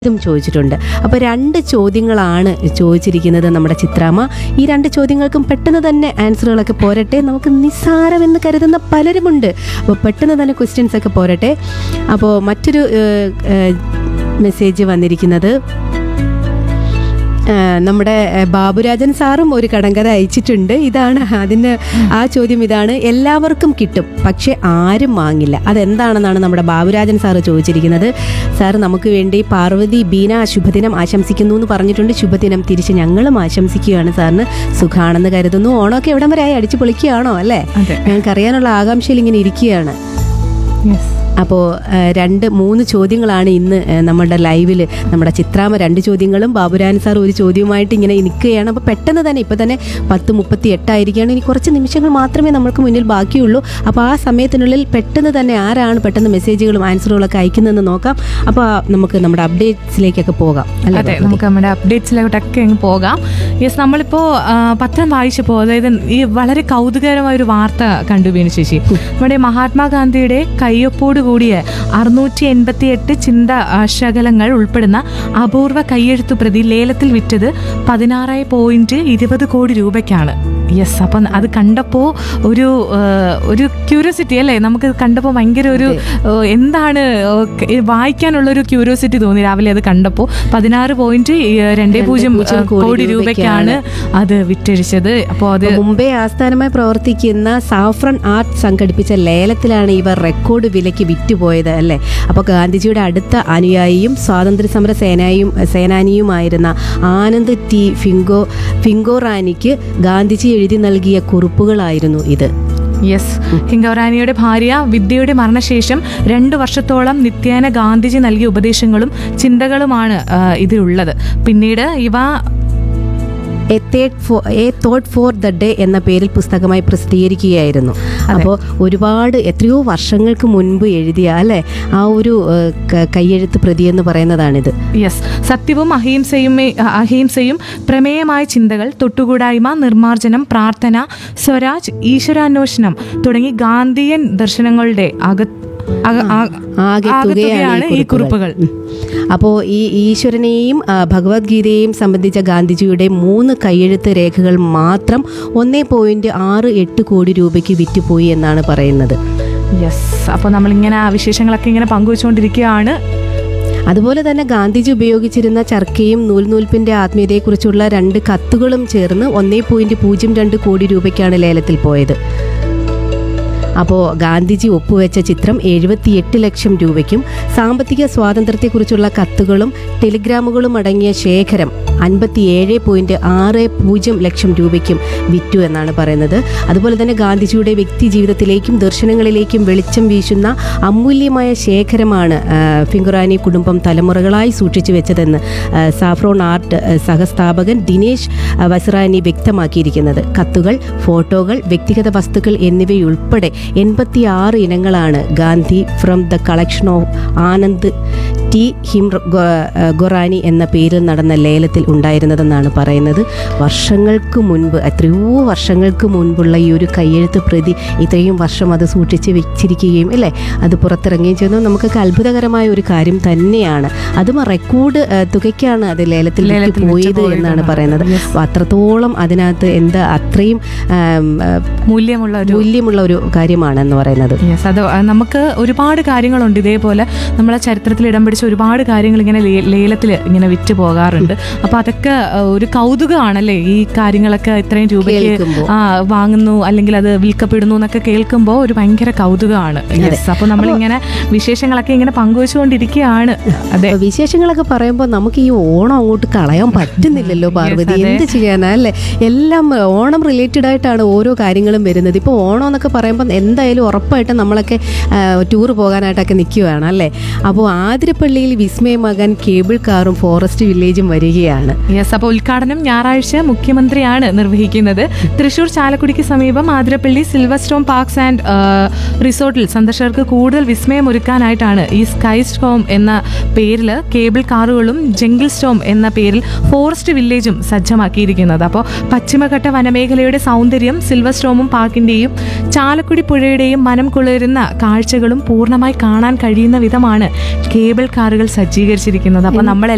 ഇതും ചോദിച്ചിട്ടുണ്ട് അപ്പോൾ രണ്ട് ചോദ്യങ്ങളാണ് ചോദിച്ചിരിക്കുന്നത് നമ്മുടെ ചിത്രാമ്മ ഈ രണ്ട് ചോദ്യങ്ങൾക്കും പെട്ടെന്ന് തന്നെ ആൻസറുകളൊക്കെ പോരട്ടെ നമുക്ക് നിസ്സാരമെന്ന് കരുതുന്ന പലരുമുണ്ട് അപ്പോൾ പെട്ടെന്ന് തന്നെ ക്വസ്റ്റ്യൻസ് ഒക്കെ പോരട്ടെ അപ്പോൾ മറ്റൊരു ഏഹ്, ഏഹ്, മെസ്സേജ് വന്നിരിക്കുന്നത് ആ, നമ്മുടെ ഏഹ്, ബാബുരാജൻ സാറും ഒരു കടങ്കഥ അയച്ചിട്ടുണ്ട് ഇതാണ് അതിന് ആ ചോദ്യം ഇതാണ് എല്ലാവർക്കും കിട്ടും പക്ഷെ ആരും വാങ്ങില്ല അതെന്താണെന്നാണ് നമ്മുടെ ബാബുരാജൻ സാറ് ചോദിച്ചിരിക്കുന്നത് സാർ നമുക്ക് വേണ്ടി പാർവതി ബീന ശുഭദിനം ആശംസിക്കുന്നു എന്ന് പറഞ്ഞിട്ടുണ്ട് ശുഭദിനം തിരിച്ച് ഞങ്ങളും ആശംസിക്കുകയാണ് സാറിന് സുഖാണെന്ന് കരുതുന്നു ഓണമൊക്കെ എവിടം വരെ ആയി അടിച്ചു പൊളിക്കുകയാണോ അല്ലേ അതെ ഞങ്ങൾക്ക് അറിയാനുള്ള ആകാംക്ഷയിൽ ഇങ്ങനെ ഇരിക്കുകയാണ് യെസ് അപ്പോൾ രണ്ട് മൂന്ന് ചോദ്യങ്ങളാണ് ഇന്ന് ഏഹ്, നമ്മുടെ ലൈവിൽ നമ്മുടെ ചിത്രാമ രണ്ട് ചോദ്യങ്ങളും ബാബുരാൻ സാർ ഒരു ചോദ്യവുമായിട്ട് ഇങ്ങനെ നിൽക്കുകയാണ് അപ്പോൾ പെട്ടെന്ന് തന്നെ ഇപ്പോൾ തന്നെ പത്ത് മുപ്പത്തി എട്ടായിരിക്കുകയാണ് ഇനി കുറച്ച് നിമിഷങ്ങൾ മാത്രമേ നമുക്ക് മുന്നിൽ ബാക്കിയുള്ളൂ അപ്പോൾ ആ സമയത്തിനുള്ളിൽ പെട്ടെന്ന് തന്നെ ആരാണ് പെട്ടെന്ന് മെസ്സേജുകളും ആൻസറുകളൊക്കെ അയക്കുന്നതെന്ന് നോക്കാം അപ്പോൾ നമുക്ക് നമ്മുടെ അപ്ഡേറ്റ്സിലേക്കൊക്കെ പോകാം അല്ലേ അതെ ഭഗവതി? നമുക്ക് നമ്മുടെ അപ്ഡേറ്റ്സിലോട്ടൊക്കെ അങ്ങ് പോകാം യെസ് നമ്മളിപ്പോൾ പത്രം വായിച്ചപ്പോൾ അതായത് ഈ വളരെ കൗതുകകരമായ ഒരു വാർത്ത കണ്ടു വീണു ചേച്ചി നമ്മുടെ മഹാത്മാഗാന്ധിയുടെ കയ്യൊപ്പോട് കൂടിയ അറുന്നൂറ്റി എൺപത്തി എട്ട് ചിന്ത ആ, ശകലങ്ങൾ ഉൾപ്പെടുന്ന അപൂർവ കയ്യെഴുത്തു പ്രതി ലേലത്തിൽ വിറ്റത് പതിനാറ് പോയിന്റ് ഇരുപത് കോടി രൂപയ്ക്കാണ് യെസ് അപ്പം അത് കണ്ടപ്പോൾ ഒരു ആ, ഒരു ക്യൂരിയോസിറ്റി അല്ലേ നമുക്ക് കണ്ടപ്പോൾ ഭയങ്കര ഒരു ആ, എന്താണ് ആ, ക- ഈ വായിക്കാനുള്ള ഒരു ക്യൂരിയോസിറ്റി തോന്നി രാവിലെ അത് കണ്ടപ്പോൾ പതിനാറ് പോയിന്റ് രണ്ട് പൂജ്യം പൂജ്യം ആ, കോടി കോടി രൂപയ്ക്കാണ് അത് വിറ്റഴിച്ചത് അപ്പോൾ അത് അപ്പോൾ മുംബൈ ആസ്ഥാനമായി പ്രവർത്തിക്കുന്ന സാഫ്രൺ ആർട്ട് സംഘടിപ്പിച്ച ലേലത്തിലാണ് ഇവർ റെക്കോർഡ് വിലയ്ക്ക് വിറ്റുപോയത് അല്ലേ അപ്പോൾ ഗാന്ധിജിയുടെ അടുത്ത അനുയായിയും സ്വാതന്ത്ര്യ സമര സേനായും സേനാനിയുമായിരുന്ന ആനന്ദ് ടി ഫിങ്കോ ഫിങ്കോറാനിക്ക് ഗാന്ധിജി എഴുതി നൽകിയ കുറിപ്പുകളായിരുന്നു ഇത് യെസ് ഹിങ്കൗറാനിയുടെ ഭാര്യ വിദ്യയുടെ മരണശേഷം രണ്ടു വർഷത്തോളം നിത്യേന ഗാന്ധിജി നൽകിയ ഉപദേശങ്ങളും ചിന്തകളുമാണ് ആ, ഇതിലുള്ളത് പിന്നീട് ഇവ a third for a thought for the day എന്ന പേരിൽ പുസ്തകമായി പ്രസിദ്ധീകരിക്കുകയായിരുന്നു അപ്പോൾ ഒരുപാട് എത്രയോ വർഷങ്ങൾക്ക് മുൻപ് എഴുതിയ അല്ലേ ആ ഒരു ഏഹ്, ക- കയ്യെഴുത്ത് പ്രതി എന്ന് പറയുന്നതാണിത് യെസ് സത്യവും അഹിംസയും അഹിംസയും പ്രമേയമായ ചിന്തകൾ തൊട്ടുകൂടായ്മ നിർമ്മാർജ്ജനം പ്രാർത്ഥന സ്വരാജ് ഈശ്വരാന്വേഷണം തുടങ്ങി ഗാന്ധിയൻ ദർശനങ്ങളുടെ അക അക- ആ- ആകെ ആകെത്തുകയാണ് ഈ കുറിപ്പുകൾ അപ്പോൾ ഈ ഈശ്വരനെയും ആ, ഭഗവത്ഗീതയെയും സംബന്ധിച്ച ഗാന്ധിജിയുടെ മൂന്ന് കയ്യെഴുത്ത് രേഖകൾ മാത്രം ഒന്നേ പോയിന്റ് ആറ് എട്ട് കോടി രൂപയ്ക്ക് വിറ്റുപോയി എന്നാണ് പറയുന്നത് യെസ് അപ്പോൾ നമ്മളിങ്ങനെ ആ വിശേഷങ്ങളൊക്കെ ഇങ്ങനെ പങ്കുവച്ചുകൊണ്ടിരിക്കുകയാണ് അതുപോലെ തന്നെ ഗാന്ധിജി ഉപയോഗിച്ചിരുന്ന ചർക്കയും നൂൽനൂൽപ്പിന്റെ ആത്മീയതയെക്കുറിച്ചുള്ള രണ്ട് കത്തുകളും ചേർന്ന് ഒന്നേ പോയിന്റ് പൂജ്യം രണ്ട് കോടി രൂപയ്ക്കാണ് ലേലത്തിൽ പോയത് അപ്പോൾ ഗാന്ധിജി ഒപ്പുവെച്ച ചിത്രം എഴുപത്തിയെട്ട് ലക്ഷം രൂപയ്ക്കും സാമ്പത്തിക സ്വാതന്ത്ര്യത്തെക്കുറിച്ചുള്ള കത്തുകളും ടെലിഗ്രാമുകളും അടങ്ങിയ ശേഖരം അൻപത്തിയേഴ് പോയിന്റ് ആറ് പൂജ്യം ലക്ഷം രൂപയ്ക്കും വിറ്റു എന്നാണ് പറയുന്നത് അതുപോലെ തന്നെ ഗാന്ധിജിയുടെ വ്യക്തി ജീവിതത്തിലേക്കും ദർശനങ്ങളിലേക്കും വെളിച്ചം വീശുന്ന അമൂല്യമായ ശേഖരമാണ് ആ, ഫിങ്കുറാനി കുടുംബം തലമുറകളായി സൂക്ഷിച്ചു വെച്ചതെന്ന് ആ, സാഫ്രോൺ ആർട്ട് ആ, സഹസ്ഥാപകൻ ദിനേശ് ആ, വസ്റാനി വ്യക്തമാക്കിയിരിക്കുന്നത് കത്തുകൾ ഫോട്ടോകൾ വ്യക്തിഗത വസ്തുക്കൾ എന്നിവയുൾപ്പെടെ എൺപത്തി ആറ് ഇനങ്ങളാണ് Gandhi from the collection of Anand T ഹിം ഗൊ- ആ, ഗൊറാനി എന്ന പേരിൽ നടന്ന ലേലത്തിൽ ഉണ്ടായിരുന്നതെന്നാണ് പറയുന്നത് വർഷങ്ങൾക്ക് മുൻപ് എത്രയോ വർഷങ്ങൾക്ക് മുൻപുള്ള ഈ ഒരു കയ്യെഴുത്ത് പ്രതി ഇത്രയും വർഷം അത് സൂക്ഷിച്ച് വെച്ചിരിക്കുകയും അല്ലേ അത് പുറത്തിറങ്ങുകയും ചെയ്യുന്നത് നമുക്കൊക്കെ അത്ഭുതകരമായ ഒരു കാര്യം തന്നെയാണ് അതും ആ റെക്കോർഡ് ആ, തുകയ്ക്കാണ് അത് ലേലത്തിൽ വിറ്റ് ലേലത്തിൽ പോയത് വിറ്റ് പോയത് എന്നാണ് എന്നാണ്. പറയുന്നത് Yes. അപ്പോൾ അത്രത്തോളം അതിനകത്ത് എന്താ അത്രയും ആം, ആ, മൂല്യമുള്ള ഒരു മൂല്യമുള്ള ഒരു കാര്യമാണെന്ന് പറയുന്നത് യെസ് അത് ആ, നമുക്ക് ഒരുപാട് കാര്യങ്ങളുണ്ട് ഇതേപോലെ നമ്മളെ ചരിത്രത്തിൽ ഇടം പിടിച്ച ഒരുപാട് കാര്യങ്ങൾ ഇങ്ങനെ ലേലത്തിൽ ഇങ്ങനെ വിറ്റ് പോകാറുണ്ട് അപ്പൊ അതൊക്കെ ആ, ഒരു കൗതുകമാണല്ലേ ഈ കാര്യങ്ങളൊക്കെ ഇത്രയും രൂപയ്ക്ക് കേൾക്കുമ്പോൾ. ആ വാങ്ങുന്നു അല്ലെങ്കിൽ അത് വിൽക്കപ്പെടുന്നു എന്നൊക്കെ കേൾക്കുമ്പോൾ ഒരു ഭയങ്കര കൗതുകമാണ് യെസ് അപ്പൊ നമ്മളിങ്ങനെ വിശേഷങ്ങളൊക്കെ ഇങ്ങനെ പങ്കുവച്ചുകൊണ്ടിരിക്കുകയാണ് അതെ അപ്പൊ വിശേഷങ്ങളൊക്കെ പറയുമ്പോൾ നമുക്ക് ഈ ഓണം അങ്ങോട്ട് കളയാൻ പറ്റുന്നില്ലല്ലോ പാർവതി അതെ. എന്ത് ചെയ്യാനാ അല്ലേ എല്ലാം ഓണം റിലേറ്റഡ് ആയിട്ടാണ് ഓരോ കാര്യങ്ങളും വരുന്നത് ഇപ്പോൾ ഓണം എന്നൊക്കെ പറയുമ്പോൾ എന്തായാലും ഉറപ്പായിട്ടും നമ്മളൊക്കെ ടൂർ പോകാനായിട്ടൊക്കെ നിൽക്കുകയാണ് അല്ലേ അപ്പോൾ ആതിരപ്പള്ളിയിൽ വിസ്മയ മകൻ കേബിൾ കാറും ഫോറസ്റ്റ് വില്ലേജും വരികയാണ് യെസ് അപ്പോൾ ഉദ്ഘാടനം ഞായറാഴ്ച മുഖ്യമന്ത്രിയാണ് നിർവഹിക്കുന്നത് തൃശൂർ ചാലക്കുടിക്ക് സമീപം Athirappilly silver storm parks and റിസോർട്ടിൽ സന്ദർശകർക്ക് കൂടുതൽ വിസ്മയം ഒരുക്കാനായിട്ടാണ് ഈ സ്കൈ സ്റ്റോം എന്ന പേരിൽ കേബിൾ കാറുകളും ജംഗിൾ സ്റ്റോം എന്ന പേരിൽ ഫോറസ്റ്റ് വില്ലേജും സജ്ജമാക്കിയിരിക്കുന്നത് അപ്പോൾ പശ്ചിമഘട്ട വനമേഖലയുടെ സൗന്ദര്യം സിൽവർ സ്റ്റോമും പാർക്കിന്റെയും ചാലക്കുടി പുഴയുടെയും മനം കുളിരുന്ന കാഴ്ചകളും പൂർണ്ണമായി കാണാൻ കഴിയുന്ന വിധമാണ് കേബിൾ കാറുകൾ സജ്ജീകരിച്ചിരിക്കുന്നത് അപ്പോൾ നമ്മൾ